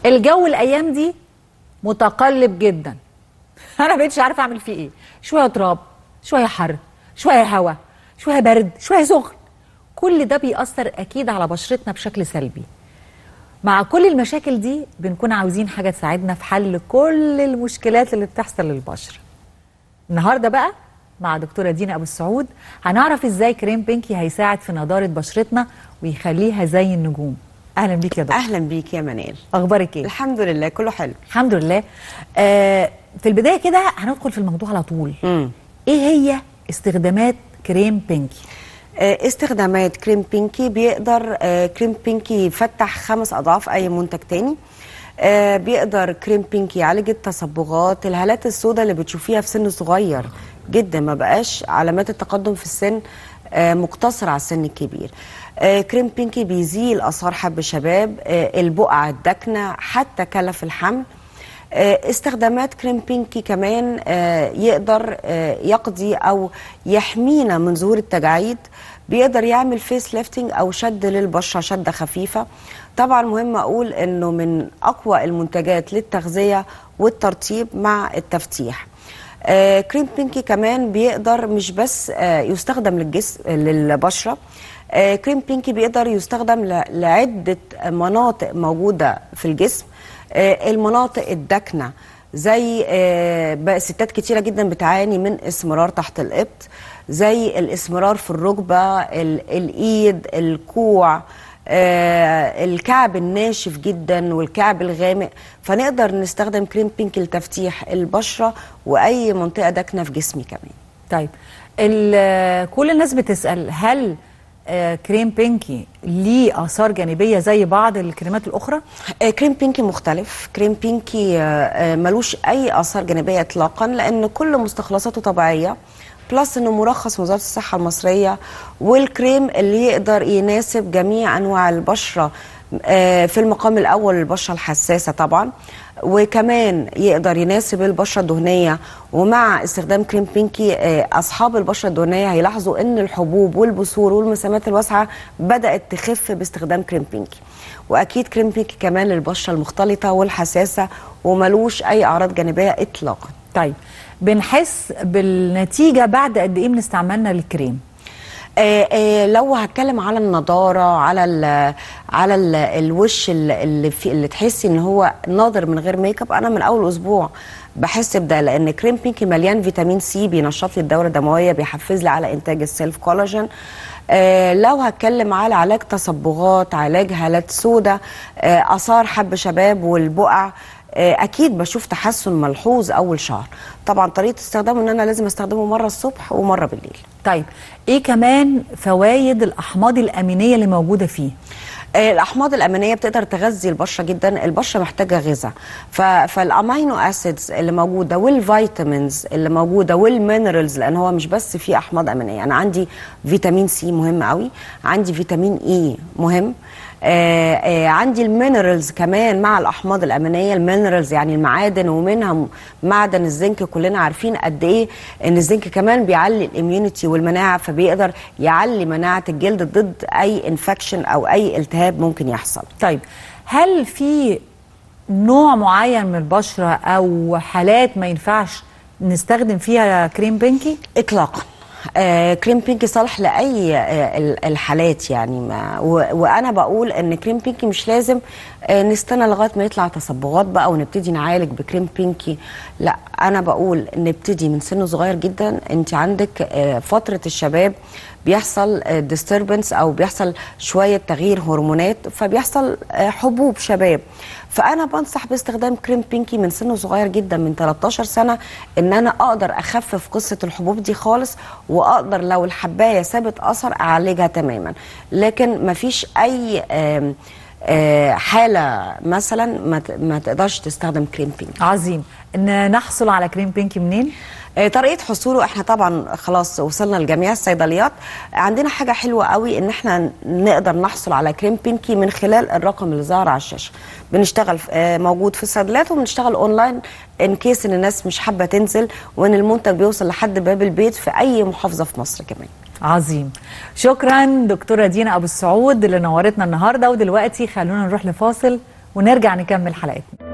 الجو الايام دي متقلب جدا انا بقيتش عارفه اعمل فيه ايه شويه تراب شويه حر شويه هواء شويه برد شويه سخن كل ده بيأثر اكيد على بشرتنا بشكل سلبي مع كل المشاكل دي بنكون عاوزين حاجه تساعدنا في حل كل المشكلات اللي بتحصل للبشره النهارده بقى مع دكتوره دينا ابو السعود هنعرف ازاي كريم بينكي هيساعد في نضاره بشرتنا ويخليها زي النجوم اهلا بيك يا دكتور اهلا بيك يا منال اخبارك ايه الحمد لله كله حلو الحمد لله آه في البدايه كده هندخل في الموضوع على طول مم. ايه هي استخدامات كريم بينكي آه، استخدامات كريم بينكي بيقدر آه، كريم بينكي يفتح خمس اضعاف اي منتج تاني آه، بيقدر كريم بينكي يعالج التصبغات الهالات السوداء اللي بتشوفيها في سن صغير جدا ما بقاش علامات التقدم في السن آه، مقتصرة على السن الكبير آه، كريم بينكي بيزيل اثار حب شباب آه، البقع الداكنه حتى كلف الحمل آه، استخدامات كريم بينكي كمان آه، يقدر آه، يقضي او يحمينا من ظهور التجاعيد بيقدر يعمل فيس ليفتنج او شد للبشره شده خفيفه طبعا مهم اقول انه من اقوى المنتجات للتغذيه والترطيب مع التفتيح آه، كريم بينكي كمان بيقدر مش بس آه، يستخدم للجسم للبشره آه، كريم بينكي بيقدر يستخدم ل- لعده مناطق موجوده في الجسم آه، المناطق الداكنه زي آه، بقى ستات كتيره جدا بتعاني من اسمرار تحت الابط زي الاسمرار في الركبه ال- الايد الكوع آه، الكعب الناشف جدا والكعب الغامق فنقدر نستخدم كريم بينك لتفتيح البشره واي منطقه داكنه في جسمي كمان طيب ال- كل الناس بتسال هل آه كريم بينكي ليه اثار جانبيه زي بعض الكريمات الاخرى آه، كريم بينكي مختلف كريم بينكي آه، آه، ملوش اي اثار جانبيه اطلاقا لان كل مستخلصاته طبيعيه بلس انه مرخص من وزاره الصحه المصريه والكريم اللي يقدر يناسب جميع انواع البشره آه، في المقام الاول البشره الحساسه طبعا وكمان يقدر يناسب البشره الدهنيه ومع استخدام كريم بينكي آه، اصحاب البشره الدهنيه هيلاحظوا ان الحبوب والبثور والمسامات الواسعه بدات تخف باستخدام كريم بينكي واكيد كريم بينكي كمان للبشره المختلطه والحساسه وملوش اي اعراض جانبيه اطلاقا طيب بنحس بالنتيجه بعد قد ايه من استعمالنا للكريم آه آه لو هتكلم على النضاره على ال على ال الوش ال- اللي في اللي تحسي ان هو ناضر من غير ميك اب انا من اول اسبوع بحس بده لان كريم بينكي مليان فيتامين سي بينشط لي الدوره الدمويه بيحفز لي على انتاج السيلف كولاجين آه لو هتكلم على علاج تصبغات علاج هالات سوداء آه اثار حب شباب والبقع آه، اكيد بشوف تحسن ملحوظ اول شهر طبعا طريقه استخدامه ان انا لازم استخدمه مره الصبح ومره بالليل طيب ايه كمان فوائد الاحماض الامينيه اللي موجوده فيه آه، الاحماض الامينيه بتقدر تغذي البشره جدا البشره محتاجه غذاء ف- فالامينو اسيدز اللي موجوده والفيتامينز اللي موجوده والمينرالز لان هو مش بس فيه احماض امينيه انا عندي فيتامين سي مهم قوي عندي فيتامين اي مهم آه آه عندي المينرالز كمان مع الاحماض الامينيه المينرالز يعني المعادن ومنها م- معدن الزنك كلنا عارفين قد ايه ان الزنك كمان بيعلي الاميونيتي والمناعه فبيقدر يعلي مناعه الجلد ضد اي انفكشن او اي التهاب ممكن يحصل طيب هل في نوع معين من البشره او حالات ما ينفعش نستخدم فيها كريم بينكي اطلاقا آه كريم بينكي صالح لاي آه ال- الحالات يعني ما و- وانا بقول ان كريم بينكي مش لازم آه نستنى لغايه ما يطلع تصبغات بقى ونبتدي نعالج بكريم بينكي لا انا بقول نبتدي من سن صغير جدا انت عندك آه فتره الشباب بيحصل ديستربنس او بيحصل شويه تغيير هرمونات فبيحصل آه، حبوب شباب فانا بنصح باستخدام كريم بينكي من سن صغير جدا من 13 سنه ان انا اقدر اخفف قصه الحبوب دي خالص واقدر لو الحبايه سابت اثر اعالجها تماما لكن مفيش اي آم، آه، حاله مثلا ما ت- ما تقدرش تستخدم كريم بينكي عظيم ان نحصل على كريم بينكي منين آه، طريقه حصوله احنا طبعا خلاص وصلنا لجميع الصيدليات عندنا حاجه حلوه قوي ان احنا نقدر نحصل على كريم بينكي من خلال الرقم اللي ظهر على الشاشه بنشتغل في- آه، موجود في الصيدليات وبنشتغل اونلاين ان كيس ان الناس مش حابه تنزل وان المنتج بيوصل لحد باب البيت في اي محافظه في مصر كمان عظيم شكرا دكتوره دينا ابو السعود اللي نورتنا النهارده ودلوقتي خلونا نروح لفاصل ونرجع نكمل حلقتنا